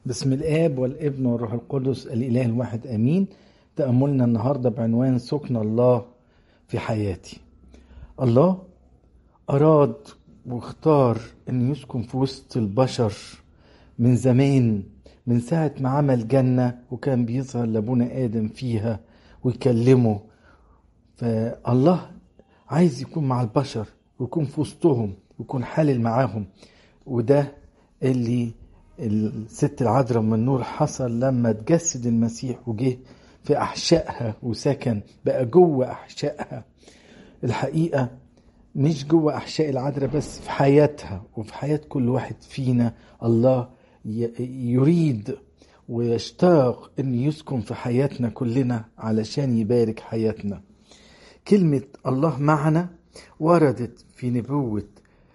بسم الآب والابن والروح القدس الإله الواحد آمين تأملنا النهاردة بعنوان سكن الله في حياتي الله أراد واختار أن يسكن في وسط البشر من زمان من ساعة ما عمل جنة وكان بيظهر لأبونا آدم فيها ويكلمه فالله عايز يكون مع البشر ويكون في وسطهم ويكون حالل معاهم وده اللي الست العذراء من النور حصل لما تجسد المسيح وجه في احشائها وسكن بقى جوه احشائها الحقيقه مش جوه احشاء العذراء بس في حياتها وفي حياه كل واحد فينا الله يريد ويشتاق ان يسكن في حياتنا كلنا علشان يبارك حياتنا كلمه الله معنا وردت في نبوه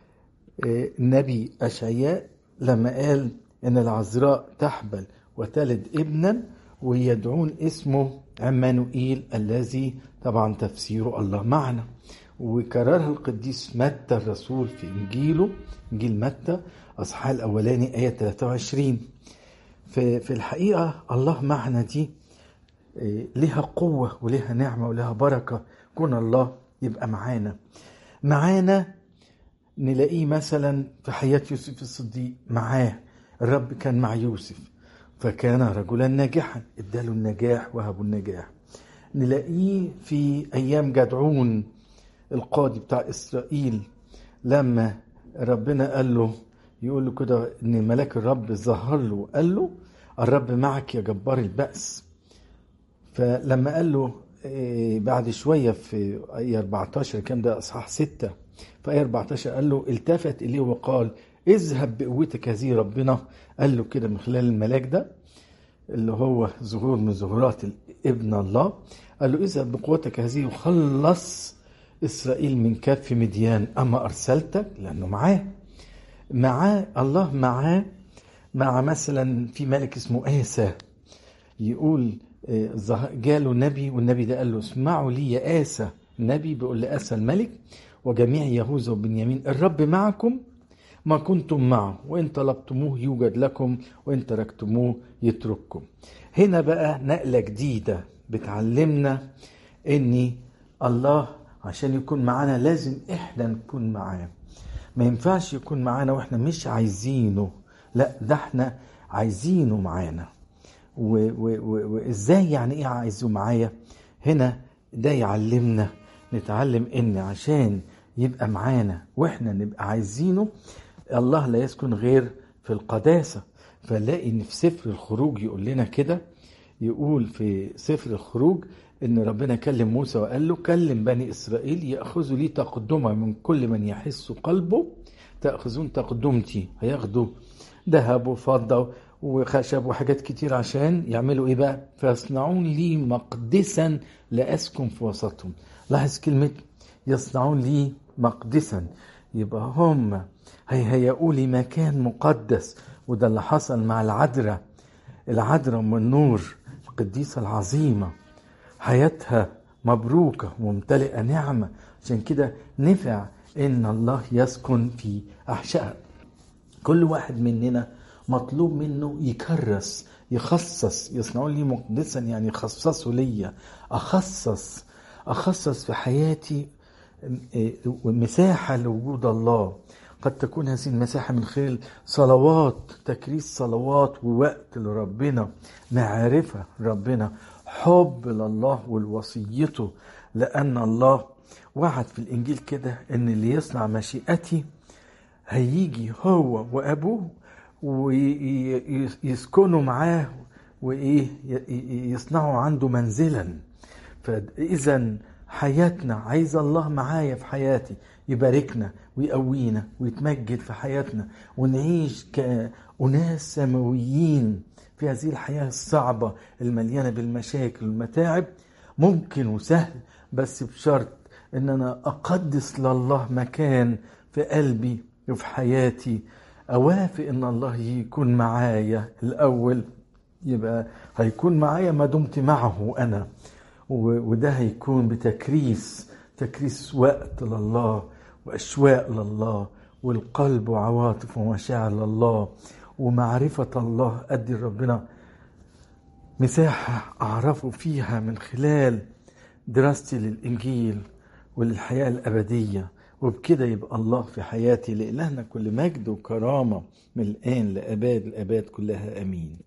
النبي اشعياء لما قال ان العذراء تحبل وتلد ابنا ويدعون اسمه عمانوئيل الذي طبعا تفسيره الله معنا وكررها القديس متى الرسول في انجيله انجيل متى اصحاح الاولاني ايه 23 في, في الحقيقه الله معنا دي لها قوه ولها نعمه ولها بركه كون الله يبقى معانا معانا نلاقيه مثلا في حياه يوسف الصديق معاه الرب كان مع يوسف فكان رجلا ناجحا اداله النجاح وهبه النجاح نلاقيه في ايام جدعون القاضي بتاع اسرائيل لما ربنا قال له يقول له كده ان ملاك الرب ظهر له قال له الرب معك يا جبار البأس فلما قال له بعد شوية في آية 14 كان ده أصحاح 6 في آية 14 قال له التفت إليه وقال اذهب بقوتك هذه ربنا قال له كده من خلال الملاك ده اللي هو ظهور من ظهورات ابن الله قال له اذهب بقوتك هذه وخلص اسرائيل من كف مديان اما ارسلتك لانه معاه معاه الله معاه مع مثلا في ملك اسمه آسى يقول جاله نبي والنبي ده قال له اسمعوا لي يا آسى النبي بيقول لآسى الملك وجميع يهوذا وبنيامين الرب معكم ما كنتم معه وإن طلبتموه يوجد لكم وإن تركتموه يترككم هنا بقى نقلة جديدة بتعلمنا إن الله عشان يكون معانا لازم إحنا نكون معاه ما ينفعش يكون معانا وإحنا مش عايزينه لا ده إحنا عايزينه معانا وإزاي يعني إيه عايزه معايا هنا ده يعلمنا نتعلم إن عشان يبقى معانا واحنا نبقى عايزينه الله لا يسكن غير في القداسة فنلاقي ان في سفر الخروج يقول لنا كده يقول في سفر الخروج ان ربنا كلم موسى وقال له كلم بني اسرائيل ياخذوا لي تقدمه من كل من يحس قلبه تاخذون تقدمتي هياخدوا ذهب وفضه وخشب وحاجات كتير عشان يعملوا ايه بقى فيصنعون لي مقدسا لاسكن في وسطهم لاحظ كلمه يصنعون لي مقدسا يبقى هم هيهيئوا لي مكان مقدس وده اللي حصل مع العذراء العذراء من النور القديسة العظيمة حياتها مبروكة وممتلئة نعمة عشان كده نفع ان الله يسكن في احشائها كل واحد مننا مطلوب منه يكرس يخصص يصنعون لي مقدسا يعني يخصصوا ليا اخصص اخصص في حياتي مساحة لوجود الله قد تكون هذه المساحة من خلال صلوات تكريس صلوات ووقت لربنا معرفة ربنا حب لله والوصيته لأن الله وعد في الإنجيل كده إن اللي يصنع مشيئتي هيجي هو وأبوه ويسكنوا معاه وإيه يصنعوا عنده منزلا فإذا حياتنا عايز الله معايا في حياتي يباركنا ويقوينا ويتمجد في حياتنا ونعيش كأناس سماويين في هذه الحياة الصعبة المليانة بالمشاكل والمتاعب ممكن وسهل بس بشرط ان انا اقدس لله مكان في قلبي وفي حياتي اوافق ان الله يكون معايا الاول يبقى هيكون معايا ما دمت معه انا وده هيكون بتكريس تكريس وقت لله واشواق لله والقلب وعواطف ومشاعر لله ومعرفة الله أدي ربنا مساحة أعرفه فيها من خلال دراستي للإنجيل وللحياة الأبدية وبكده يبقى الله في حياتي لإلهنا كل مجد وكرامة من الآن لأباد الآباد كلها أمين